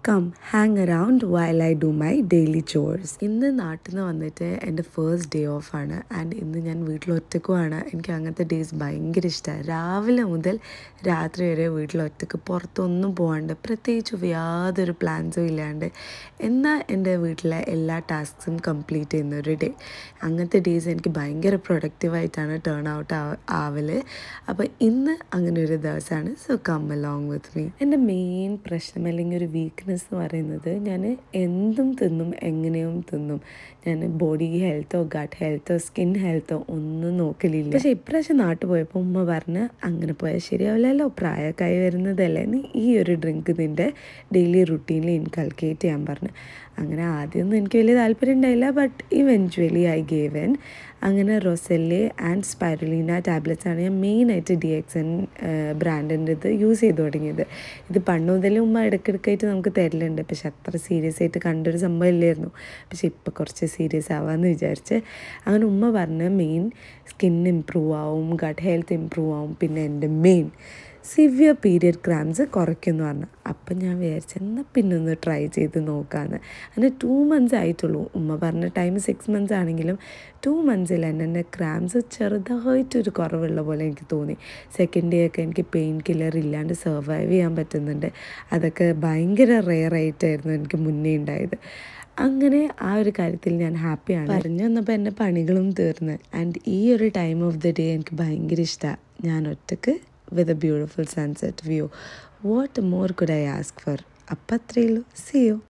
come hang around while I do my daily chores ഇന്ന് നാട്ടിൽ നിന്ന് വന്നിട്ട് എൻ്റെ ഫേസ്റ്റ് ഡേ ഓഫ് ആണ് ആൻഡ് ഇന്ന് ഞാൻ വീട്ടിൽ ഒറ്റക്കുമാണ് എനിക്ക് അങ്ങനത്തെ ഡേയ്സ് ഭയങ്കര ഇഷ്ടമാണ് രാവിലെ മുതൽ രാത്രി വരെ വീട്ടിൽ ഒറ്റക്ക് പുറത്തൊന്നും പോകാണ്ട് പ്രത്യേകിച്ച് യാതൊരു പ്ലാൻസും ഇല്ലാണ്ട് എന്നാൽ എൻ്റെ വീട്ടിലെ എല്ലാ ടാസ്ക്സും കംപ്ലീറ്റ് ചെയ്യുന്ന ഒരു ഡേ അങ്ങനത്തെ ഡേയ്സ് എനിക്ക് ഭയങ്കര പ്രൊഡക്റ്റീവായിട്ടാണ് ടേൺ ഔട്ട് ആവല് അപ്പോൾ ഇന്ന് അങ്ങനെ ഒരു ദിവസമാണ് so come along with me എൻ്റെ മെയിൻ പ്രശ്നം അല്ലെങ്കിൽ ഒരു വീക്ക്നെസ് എന്ന് പറയുന്നത് ഞാൻ എന്തും തിന്നും എങ്ങനെയും തിന്നും ഞാൻ ബോഡി ഹെൽത്തോ ഗട്ട് ഹെൽത്തോ സ്കിൻ ഹെൽത്തോ ഒന്നും നോക്കലില്ല പക്ഷേ ഇപ്രാവശ്യം നാട്ടിൽ പോയപ്പോൾ ഉമ്മ പറഞ്ഞ് അങ്ങനെ പോയാൽ ശരിയാവില്ലല്ലോ പ്രായമൊക്കെ വരുന്നതല്ലേ നീ ഈ ഒരു ഡ്രിങ്ക് നിൻ്റെ ഡെയിലി റുട്ടീനിൽ ഇൻകൾക്കേറ്റ് ചെയ്യാൻ പറഞ്ഞു അങ്ങനെ ആദ്യമൊന്നും എനിക്ക് വലിയ താല്പര്യം ഉണ്ടായില്ല but eventually I gave in അങ്ങനെ റൊസെല്ലെ ആൻഡ് സ്പൈറുലീന ടാബ്ലറ്റ്സ് ആണ് ഞാൻ മെയിനായിട്ട് ഡി എക്സ് എൻ ബ്രാൻഡിൻ്റെ ഇത് യൂസ് ചെയ്ത് തുടങ്ങിയത് ഇത് പണ്ട് മുതലേ ഉമ്മ ഇടയ്ക്കിടയ്ക്കായിട്ട് നമുക്ക് തരലുണ്ട് പക്ഷെ അത്ര സീരിയസ് ആയിട്ട് കണ്ടൊരു സംഭവം ഇല്ലായിരുന്നു പക്ഷെ ഇപ്പോൾ കുറച്ച് സീരിയസ് ആവാമെന്ന് വിചാരിച്ച് അങ്ങനെ ഉമ്മ പറഞ്ഞ് മെയിൻ സ്കിൻ ഇമ്പ്രൂവ് ആവും ഗട്ട് ഹെൽത്ത് ഇമ്പ്രൂവ് ആവും പിന്നെ എൻ്റെ മെയിൻ സിവിയർ പീരിയഡ് ക്രാംസ് കുറയ്ക്കുമെന്ന് പറഞ്ഞു അപ്പം ഞാൻ വിചാരിച്ചു എന്നാൽ പിന്നെ ഒന്ന് ട്രൈ ചെയ്ത് നോക്കാമെന്ന് അങ്ങനെ ടു മന്ത്സ് ആയിട്ടുള്ളൂ ഉമ്മ പറഞ്ഞ ടൈം സിക്സ് മന്ത്സ് ആണെങ്കിലും ടു മന്ത്സിൽ തന്നെ എൻ്റെ ക്രാംസ് ചെറുതായിട്ടൊരു കുറവുള്ള പോലെ എനിക്ക് തോന്നി സെക്കൻഡ് ഡേ ഒക്കെ എനിക്ക് പെയിൻ കില്ലർ ഇല്ലാണ്ട് സർവൈവ് ചെയ്യാൻ പറ്റുന്നുണ്ട് അതൊക്കെ ഭയങ്കര റെയർ ആയിട്ടായിരുന്നു എനിക്ക് മുന്നേ ഉണ്ടായത് അങ്ങനെ ആ ഒരു കാര്യത്തിൽ ഞാൻ ഹാപ്പിയാണ് പറഞ്ഞു വന്നപ്പോൾ എൻ്റെ പണികളും തീർന്ന് ആൻഡ് ഈ ഒരു ടൈം ഓഫ് ദി ഡേ എനിക്ക് ഭയങ്കര ഇഷ്ടമാണ് ഞാൻ ഒറ്റക്ക് with a beautiful sunset view what more could I ask for അപ്പം അത്രയേ ഉള്ളൂ സി യു